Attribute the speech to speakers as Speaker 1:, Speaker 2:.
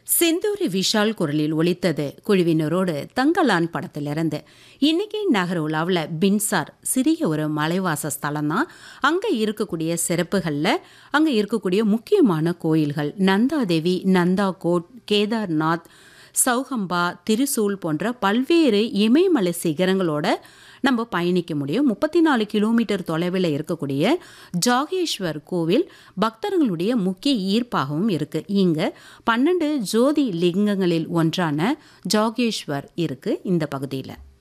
Speaker 1: செந்தூரி விஷால் குரலில் ஒலித்தது குழுவினரோடு தங்கலான் படத்திலிருந்து இன்னைக்கு நகர உலாவில் பின்சார் சிறிய ஒரு மலைவாச ஸ்தலம் தான் அங்கே இருக்கக்கூடிய சிறப்புகளில் அங்கே இருக்கக்கூடிய முக்கியமான கோயில்கள் நந்தாதேவி நந்தா கோட் கேதார்நாத் சௌகம்பா திரிசூல் போன்ற பல்வேறு இமயமலை சிகரங்களோட நம்ம பயணிக்க முடியும் முப்பத்தி நாலு கிலோமீட்டர் தொலைவில் இருக்கக்கூடிய ஜாகேஸ்வர் கோவில் பக்தர்களுடைய முக்கிய ஈர்ப்பாகவும் இருக்கு இங்க பன்னெண்டு ஜோதி லிங்கங்களில் ஒன்றான ஜாகேஸ்வர் இருக்கு இந்த பகுதியில்